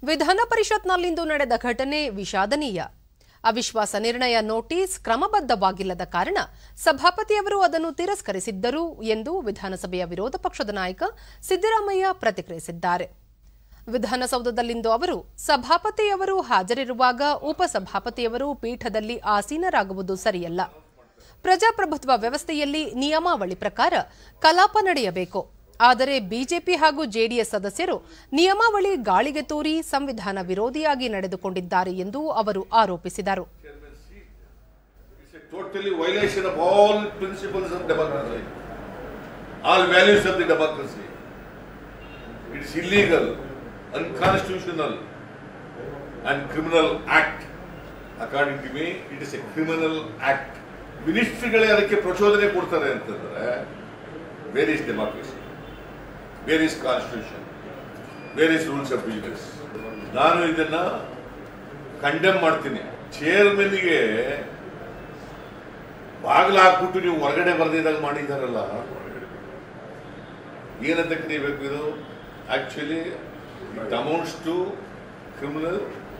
ವಿಧಾನ ಪರಿಷತ್ನಲ್ಲಿಂದು ನಡೆದ ಘಟನೆ ವಿಷಾದನೀಯ ಅವಿಶ್ವಾಸ ನಿರ್ಣಯ ನೋಟಿಸ್ ಕ್ರಮಬದ್ಧವಾಗಿಲ್ಲದ ಕಾರಣ ಸಭಾಪತಿಯವರು ಅದನ್ನು ತಿರಸ್ಕರಿಸಿದ್ದರು ಎಂದು ವಿಧಾನಸಭೆಯ ವಿರೋಧ ಪಕ್ಷದ ನಾಯಕ ಸಿದ್ದರಾಮಯ್ಯ ಪ್ರತಿಕ್ರಿಯಿಸಿದ್ದಾರೆ ವಿಧಾನಸೌಧದಲ್ಲಿಂದು ಅವರು ಸಭಾಪತಿಯವರು ಹಾಜರಿರುವಾಗ ಉಪಸಭಾಪತಿಯವರು ಪೀಠದಲ್ಲಿ ಆಸೀನರಾಗುವುದು ಸರಿಯಲ್ಲ ಪ್ರಜಾಪ್ರಭುತ್ವ ವ್ಯವಸ್ಥೆಯಲ್ಲಿ ನಿಯಮಾವಳಿ ಪ್ರಕಾರ ಕಲಾಪ ನಡೆಯಬೇಕು ಆದರೆ ಬಿಜೆಪಿ ಹಾಗೂ ಜೆಡಿಎಸ್ ಸದಸ್ಯರು ನಿಯಮಾವಳಿ ಗಾಳಿಗೆ ತೂರಿ ಸಂವಿಧಾನ ವಿರೋಧಿಯಾಗಿ ನಡೆದುಕೊಂಡಿದ್ದಾರೆ ಎಂದು ಅವರು ಆರೋಪಿಸಿದರು It's a totally violation of all principles of democracy, all values of the democracy. It's illegal, unconstitutional, and criminal act. According to me, it is a criminal act. ಮಿನಿಸ್ಟ್ರಿಗಳೇ ಅದಕ್ಕೆ ಪ್ರಚೋದನೆ ಕೊಡ್ತಾರೆ ಅಂತಂದ್ರೆ where is democracy where is constitution where is rules of business ನಾನು ಇದನ್ನ condemn ಮಾಡ್ತೀನಿ ಚೇರ್ಮನ್ಗೆ ಬಾಗಿಲು ಹಾಕ್ಬಿಟ್ಟು ನೀವು ಹೊರಗಡೆ ಬರ್ದಿದ್ದಾಗ ಮಾಡಿದಾರಲ್ಲ ಏನಂತ ಕರೀಬೇಕು ಇದು actually it amounts to criminal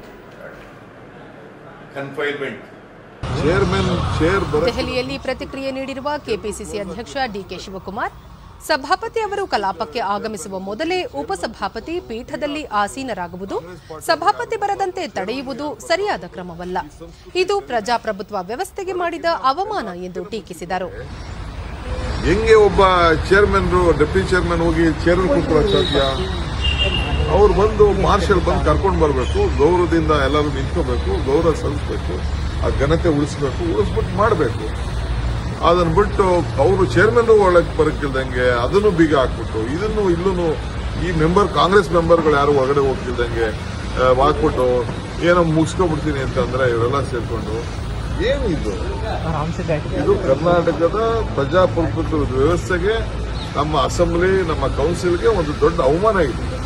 confinement chairman chair ಬರ ದೆಹಲಿಯಲ್ಲಿ ಪ್ರತಿಕ್ರಿಯೆ ನೀಡಿರುವ ಕೆಪಿಸಿಸಿ ಅಧ್ಯಕ್ಷ ಡಿಕೆ ಶಿವಕುಮಾರ್ ಸಭಾಪತಿ ಅವರು ಕಲಾಪಕ್ಕೆ ಆಗಮಿಸುವ ಮೊದಲೇ ಉಪಸಭಾಪತಿ ಪೀಠದಲ್ಲಿ ಆಸೀನರಾಗುವುದು ಸಭಾಪತಿ ಬರದಂತೆ ತಡೆಯುವುದು ಸರಿಯಾದ ಕ್ರಮವಲ್ಲ ಇದು ಪ್ರಜಾಪ್ರಭುತ್ವ ವ್ಯವಸ್ಥೆಗೆ ಮಾಡಿದ ಅವಮಾನ ಎಂದು ಟೀಕಿಸಿದರು ಹೆಂಗೆ ಒಬ್ಬ ಚೇರ್ಮನ್ ಡೆಪ್ಯೂಟಿ ಚೇರ್ಮನ್ ಹೋಗಿ ಚೇರ್ ಕೂತ್ಕೊಳ್ಳೋಕೆ ಸಾಧ್ಯ ಅವ್ರು ಬಂದು ಮಾರ್ಷಲ್ ಬಂದು ಕರ್ಕೊಂಡು ಬರಬೇಕು ಗೌರವದಿಂದ ಎಲ್ಲರೂ ನಿಂತ್ಕೋಬೇಕು ಗೌರವ ಸಲ್ಲಿಸ್ಬೇಕು ಆ ಘನತೆ ಉಳಿಸ್ಬೇಕು ಉಳಿಸ್ಬಿಟ್ಟು ಮಾಡಬೇಕು ಅದನ್ನ ಬಿಟ್ಟು ಅವರು ಚೇರ್ಮನ್ ಒಳಗೆ ಬರಕ್ಕಿಲ್ದಂಗೆ ಅದನ್ನು ಬೀಗ ಹಾಕ್ಬಿಟ್ಟು ಇದನ್ನು ಇಲ್ಲೂ ಈ ಮೆಂಬರ್ ಕಾಂಗ್ರೆಸ್ ಮೆಂಬರ್ಗಳು ಯಾರು ಹೊರಗಡೆ ಹೋಗ್ತಿಲ್ದಂಗೆ ಆ, ಹಾಕ್ಬಿಟ್ಟು ಏನೋ ಮುಗಿಸ್ಕೊಂಡ್ಬಿಡ್ತೀನಿ ಅಂತಂದ್ರೆ ಇವರೆಲ್ಲ ಸೇರ್ಕೊಂಡು ಏನು ಇದು ಇದು ಕರ್ನಾಟಕದ ಪ್ರಜಾಪ್ರಭುತ್ವದ ವ್ಯವಸ್ಥೆಗೆ ನಮ್ಮ ಅಸೆಂಬ್ಲಿ ನಮ್ಮ ಕೌನ್ಸಿಲ್ಗೆ ಒಂದು ದೊಡ್ಡ ಅವಮಾನ ಇದೆ